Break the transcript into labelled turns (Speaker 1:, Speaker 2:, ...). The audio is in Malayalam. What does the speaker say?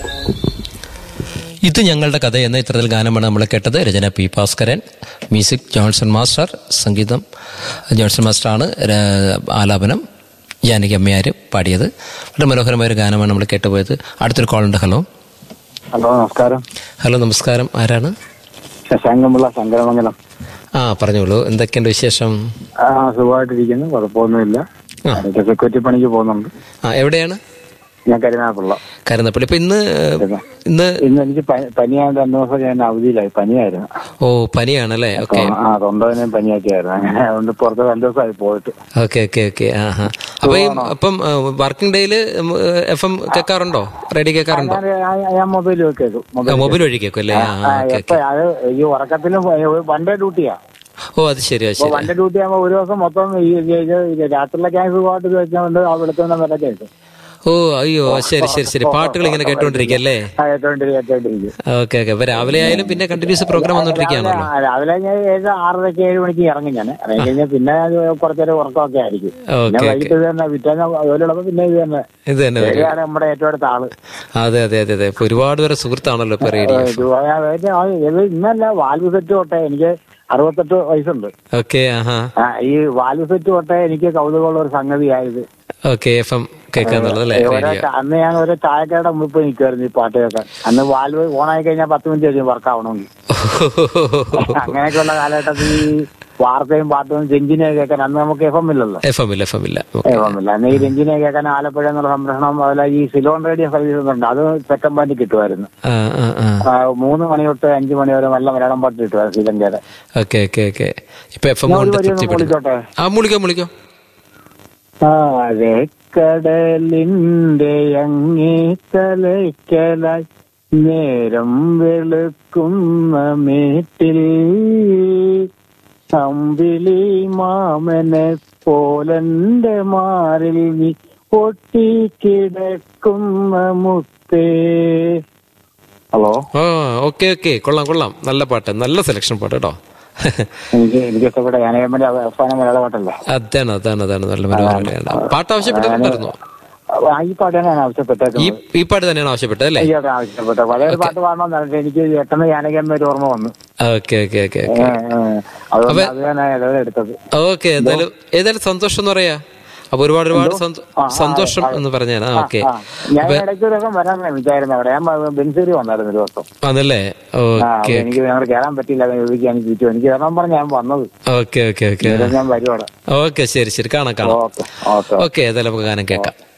Speaker 1: ഇത് ഞങ്ങളുടെ കഥ എന്ന ചിത്രത്തിൽ ഗാനമാണ് നമ്മൾ കേട്ടത് രചന P Bhaskaran music Johnson master സംഗീതം ജോൺസൺ മാസ്റ്ററാണ് ര- ആലാപനം ജാനകി അമ്മയാർ പാടിയത് വളരെ മനോഹരമായ ഒരു ഗാനമാണ് നമ്മൾ കേട്ടുപോയത് അടുത്തൊരു കോളുണ്ട് ഹലോ
Speaker 2: ഹലോ നമസ്കാരം
Speaker 1: ഹലോ നമസ്കാരം ആരാണ്
Speaker 2: ശശാങ്കമുള്ള ശങ്കരമംഗലം
Speaker 1: ആ പറഞ്ഞോളൂ എന്തൊക്കെയുണ്ട് വിശേഷം
Speaker 2: ആ സുഖമായിട്ടിരിക്കുന്നു കുഴപ്പമൊന്നുമില്ല
Speaker 1: ആ.
Speaker 2: എനിക്ക് സെക്യൂരിറ്റി പണിക്ക് പോകുന്നുണ്ട്
Speaker 1: ആ എവിടെയാണ്
Speaker 2: ഞാൻ കരുനാഗപ്പുള്ള
Speaker 1: കരുന്നപ്പള്ളി ഇപ്പൊ ഇന്ന് ഏഹ്, ഇന്ന്
Speaker 2: ഇന്ന് എനിക്ക് പ- പനിയായത് രണ്ടു ദിവസം ഞാൻ അവധിയിലായി പനിയായിരുന്നു
Speaker 1: ഓ പനിയാണല്ലേ ഓക്കെ
Speaker 2: ആ തൊണ്ടവേനയും പനിയൊക്കെയായിരുന്നു അങ്ങനെ അതുകൊണ്ട് പുറത്ത് രണ്ടു ദിവസമായി പോയിട്ട്
Speaker 1: ഓക്കെ ഓക്കെ ഓക്കെ ആ ഹാ അപ്പൊ ഈ അപ്പം വർക്കിംഗ് ഡേയില് എഫ് എം കേൾക്കാറുണ്ടോ റേഡിയോ കേൾക്കാറുണ്ടോ
Speaker 2: ഞാൻ ആ- ഞാൻ മൊബൈൽ കേൾക്കും
Speaker 1: ആ, മൊബൈൽ വഴി കേൾക്കും അല്ലേ ആ
Speaker 2: ആ,
Speaker 1: ഓക്കെ
Speaker 2: എപ്പ അത് ഈ ഉറക്കത്തിലും വൺ ഡേ ഡ്യൂട്ടിയാ
Speaker 1: ഓ അത് ശരി അത്
Speaker 2: അപ്പൊ
Speaker 1: ശരി
Speaker 2: വൺ ഡേ ഡ്യൂട്ടി ആകുമ്പോ ഒരു ദിവസം മൊത്തം ഈ രാത്രിയിലൊക്കെ ഞാൻ സുഖമായിട്ട് വെച്ചുകൊണ്ട് ആ വെളുത്തുന്ന വരെ കേൾക്കും
Speaker 1: ഓ അയ്യോ ശരി ശരി ശരി പാട്ടുകൾ ഇങ്ങനെ കേട്ടോണ്ടിരിക്കും അല്ലേ
Speaker 2: ആ, കേട്ടോണ്ടിരിക്കും കേട്ടോണ്ടിരിക്കും
Speaker 1: ഓക്കെ ഓക്കെ അപ്പൊ രാവിലെ ആയാലും പിന്നെ കണ്ടിന്യൂസ് പ്രോഗ്രാം വന്നോണ്ടിരിക്കുകയാണല്ലോ
Speaker 2: രാവിലെ- രാവിലെ ഞാൻ ഏഴ് ആറരയ്ക്ക് ഏഴ് മണിക്ക് ഇറങ്ങി ഞാൻ ഇറങ്ങി കഴിഞ്ഞാൽ പിന്നെ അത് കുറച്ചേരം ഉറക്കമൊക്കെ ആയിരിക്കും പിന്നെ
Speaker 1: ഓക്കെ
Speaker 2: വൈകിട്ട് ഇത് തന്നെ പിറ്റേന്ന് ജോലിയുള്ളപ്പോ പിന്നെ ഇത് തന്നെ
Speaker 1: ഇത് തന്നെ വരും
Speaker 2: ഏഴാണ് നമ്മുടെ ഏറ്റവും അടുത്ത ആള്
Speaker 1: അതെ അതെ അതെ അതെ ഇപ്പൊ ഒരുപാട് പേരെ സുഹൃത്താണല്ലോ ഇപ്പൊ റേഡിയോ
Speaker 2: ഇത് ആ, ഇത് ആ, ഇത് ഇന്നല്ല വാൽവ് സെറ്റ് തൊട്ടേ എനിക്ക് അറുപത്തെട്ട് വയസ്സുണ്ട്
Speaker 1: ഓക്കെ ആഹാ
Speaker 2: ആ, ഈ വാൽവ് സെറ്റ് തൊട്ടേ എനിക്ക് കൗതുകമുള്ള ഒരു സംഗതിയായത്
Speaker 1: ഓക്കെ എഫ് എം കേൾക്കാന്നുള്ളത് അല്ലേ
Speaker 2: ഓരോ
Speaker 1: റേഡിയോ
Speaker 2: ച- അന്ന് ഞാൻ ഒരു ചായക്കട മുമ്പ് നിൽക്കുമായിരുന്നു ഈ പാട്ട് കേൾക്കാൻ അന്ന് വാൽവ് ഓണായി കഴിഞ്ഞാൽ പത്ത് മിനിറ്റ് കഴിഞ്ഞ് വർക്ക് ആവണമെങ്കിൽ അങ്ങനെയൊക്കെയുള്ള കാലഘട്ടത്തിൽ ഈ വാർത്തയും പാട്ടും രഞ്ജിനെ കേൾക്കാൻ അന്ന് നമുക്ക് എഫ് എം ഇല്ലല്ലോ
Speaker 1: എഫ് എം ഇല്ല എഫ് എം ഇല്ല
Speaker 2: എഫ് എം ഇല്ല അന്ന് ഈ രഞ്ജിനെ കേൾക്കാൻ ആലപ്പുഴ എന്നുള്ള സംരക്ഷണം അതുപോലെ ഈ സിലോൺ റേഡിയോ സർവീസ് ഉണ്ട് അത് സെക്കൻഡ് ബാൻഡ് കിട്ടുമായിരുന്നു
Speaker 1: ആ ആ ആ
Speaker 2: ആ, മൂന്ന് മണി തൊട്ട് അഞ്ചു മണി വരെ നല്ല മലയാളം പാട്ട് കിട്ടുമായിരുന്നു ശ്രീലങ്കയുടെ
Speaker 1: ഓക്കെ ഓക്കെ ഓക്കെ ഇപ്പൊ എഫ് എം
Speaker 2: ഞാൻ ഒരു
Speaker 1: കൊണ്ട്
Speaker 2: വരി ഒന്ന്
Speaker 1: തൃപ്തിപ്പെടുന്നു
Speaker 2: വിളിച്ചോട്ടെ
Speaker 1: ആ മുളിക്കോ മുളിക്കോ
Speaker 2: താഴെക്കടലിന്റെ അങ്ങേ തലയ്ക്കലായി നേരം വെളുക്കുന്ന മേട്ടിൽ അമ്പിളി മാമനെ പോലന്റെ മാറിൽ നീ ഒട്ടിക്കിടക്കുന്ന മുത്തേ ഹലോ
Speaker 1: ആ ഓക്കെ ഓക്കെ കൊള്ളാം കൊള്ളാം നല്ല പാട്ട് നല്ല സെലക്ഷൻ പാട്ട് കേട്ടോ
Speaker 2: എനിക്ക് എനിക്ക് ഇഷ്ടപ്പെട്ട ഗാനകമ്മന്റെ അവസാന മലയാള പാട്ടല്ലേ
Speaker 1: അതാണ് അതാണ് അതാണ് നല്ല മനോഹരമാണ് പാട്ട് ആവശ്യപ്പെട്ടിട്ടുണ്ടായിരുന്നോ
Speaker 2: ആ, ഈ പാട്ടാണ് ഞാൻ ആവശ്യപ്പെട്ടേക്കുന്നത്
Speaker 1: ഈ ഈ പാട്ട് തന്നെയാണ് ആവശ്യപ്പെട്ടത് അല്ലേ
Speaker 2: അയ്യോട്ടെ ആവശ്യപ്പെട്ട പഴയൊരു പാട്ട് പാടണമെന്ന് പറഞ്ഞിട്ട് എനിക്ക് പെട്ടെന്ന് ജാനകിയമ്മ ഒരു ഓർമ്മ വന്നു
Speaker 1: ഓക്കെ ഓക്കെ ഓക്കെ
Speaker 2: ഏ, ഏ. അതുകൊണ്ട് അത് ഞാൻ എടുത്തത്
Speaker 1: ഓക്കെ ഏതായാലും ഏതായാലും സന്തോഷം എന്ന് പറയാ അപ്പൊ ഒരുപാട് ഒരുപാട് സന്തോ- സന്തോഷം എന്ന് പറഞ്ഞാണ് ആ ഓക്കെ
Speaker 2: ആ ഞാൻ ഇടയ്ക്ക് ഒരു ദിവസം വരാൻ ശ്രമിച്ചായിരുന്നു അവിടെ ഞാൻ ബെൻസേരി വന്നായിരുന്നു ഒരു ദിവസം
Speaker 1: ആണല്ലേ
Speaker 2: ആ അപ്പൊ
Speaker 1: ഓക്കെ
Speaker 2: എനിക്ക് ഞങ്ങൾ കയറാൻ പറ്റില്ല ചോദിക്കാൻ എനിക്ക് ചുറ്റും എനിക്ക് കയറാൻ പറഞ്ഞ ഞാൻ വന്നത്
Speaker 1: ഓക്കെ ഓക്കെ ഓക്കെ
Speaker 2: എന്നിട്ട് ഞാൻ വരും അവിടെ
Speaker 1: ഓക്കെ ശരി ശരി കാണാം കാണാം
Speaker 2: ഓക്കെ ഓക്കെ
Speaker 1: ഓക്കെ ഏതായാലും നമുക്ക് ഗാനം കേൾക്കാം